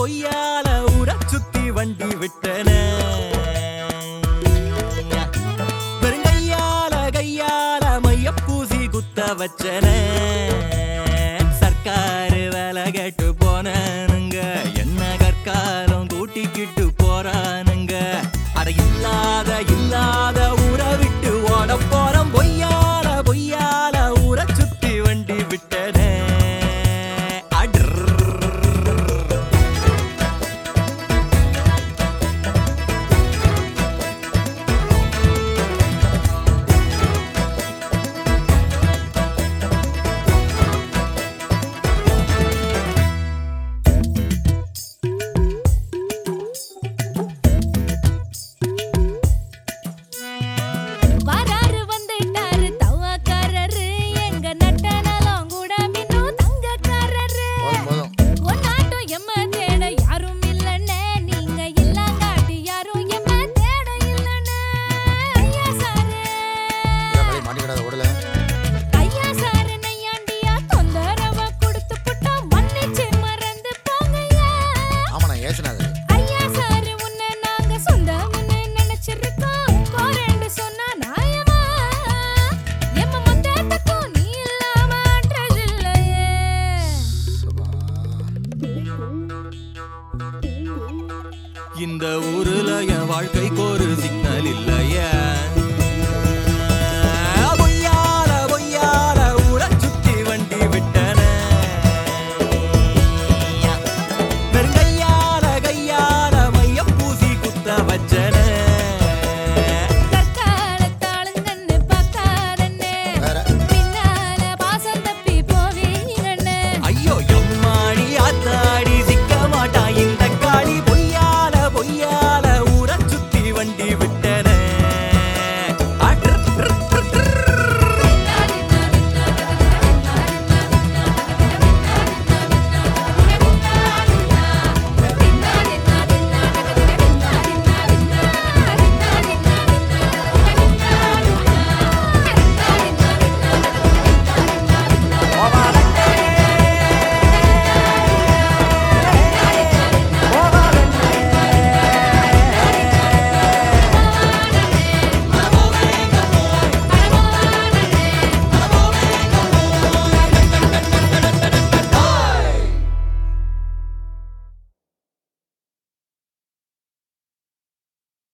பொய்யால ஊர சுத்தி வண்டி விட்டன பெருங்கையால கையால மைய பூசி குத்த வச்சன சர்க்காரு வேலை கேட்டு போனானுங்க என்ன கற்காலம் கூட்டிக்கிட்டு போறானுங்க அட இல்லாத இல்லாத ஊரை விட்டு ஓட போறோம் பொய்யால பொய்யால ஊரை சுத்தி வண்டி விட்டனே அடர் வராரு வந்துட்டாரு தவாக்காரரு எங்க நட்ட நலம் கூட மின்னும் தங்கக்காரரு போதும் போதும் ஒன்னாட்டம் எம்ம தேட யாரும் இல்லனே நீங்க இல்லாங்காட்டி யாரும் எம்ம தேட இல்லனே ஐயா சாரே ஏன் மலை மாட்டிக்கிடாத ஓடல ஐயா சாரு நையாண்டியா தொந்தரவ கொடுத்து புட்டா மன்னிச்சு மறந்து போங்கய்யா ஆமா நான் ஏசினாது ஐயா சாரு உன்னை நாங்க சொந்தம்னு நினைச்சிருக்கோம் போறேன்னு சொன்னா நாயமா எம்ம மொத்தத்துக்கும் நீ இல்லாம அட்ரஸ் இல்லையே இந்த ஊருல என் வாழ்க்கைக்கு ஒரு சிக்னல் இல்லையே